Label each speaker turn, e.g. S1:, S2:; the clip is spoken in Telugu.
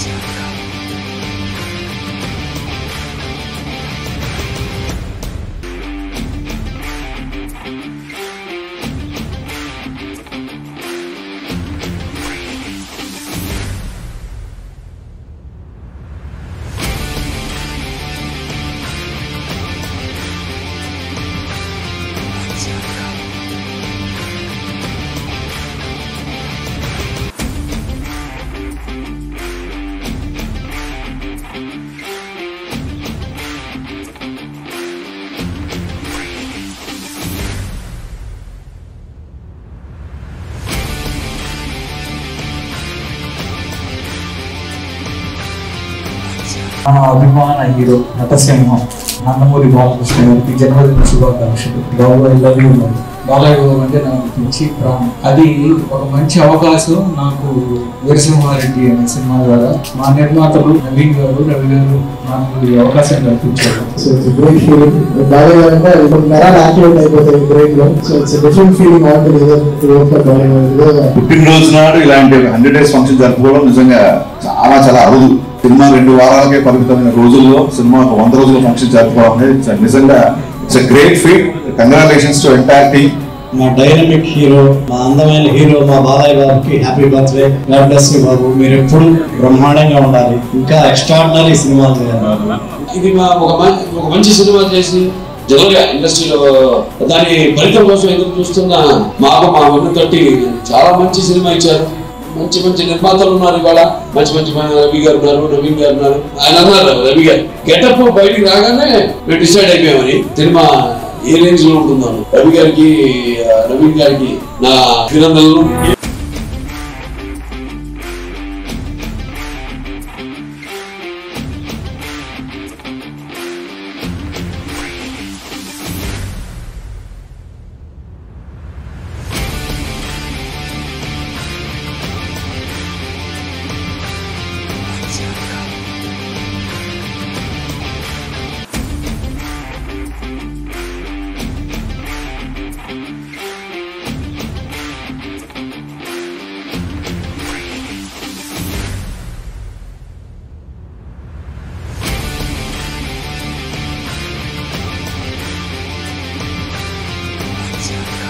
S1: మన అభిమాన హీరో నటసింహం నందమూరి బాలకృష్ణ గారికి జన్మదిన శుభాకాంక్షలు బాబు ఐ లవ్ యూ బాలయ్య బాబు అంటే నాకు పిచ్చి ప్రాణం అది ఒక మంచి అవకాశం నాకు వీరసింహారెడ్డి అనే సినిమా ద్వారా మా నిర్మాతలు నవీన్ గారు రవి గారు నాకు ఈ అవకాశం కల్పించారు
S2: so it's great feeling Balayya garu అంటే ఇప్పుడు నరాలు యాక్టివేట్ అయిపోతాయి బ్రెయిన్ లో so it's different feeling on to Balayya garu
S3: పుట్టినరోజు నాడు ఇలాంటి హండ్రెడ్ డేస్ ఫంక్షన్ జరుపుకోవడం నిజంగా చాలా చాలా అరుదు సినిమా రెండు వారాలకే పరిమితమైన రోజుల్లో సినిమా ఒక వంద రోజుల ఫంక్షన్ జరుపుకోవడం అనేది it's- నిజంగా it's great feat congratulations to entire team
S4: మా డైనమిక్ హీరో మా అందమైన హీరో మా బాలయ్య గారికి happy birthday God bless you బాబు మీరు ఎప్పుడు బ్రహ్మాండంగా ఉండాలి ఇంకా ఎక్స్ట్రాడినరీ సినిమాలు చేయాలి బాబు
S5: ఇది మా ఒక మం- ఒక మంచి సినిమా చేసి జనరల్ గా ఇండస్ట్రీలో దాని ఫలితం కోసం ఎదురు చూస్తున్న మాకు మా తోటి చాలా మంచి సినిమా ఇచ్చారు మంచి మంచి నిర్మాతలు ఉన్నారు ఇవాళ మంచి మంచి మన రవి గారు ఉన్నారు నవీన్ గారు ఉన్నారు ఆయన అన్నారు రవి గారు గెటప్ బయటికి రాగానే మేము డిసైడ్ అయిపోయామని సినిమా ఏ రేంజ్ లో ఉంటుందో రవి గారికి ఆ, నవీన్ గారికి నా అభినందనలు
S6: Thank you.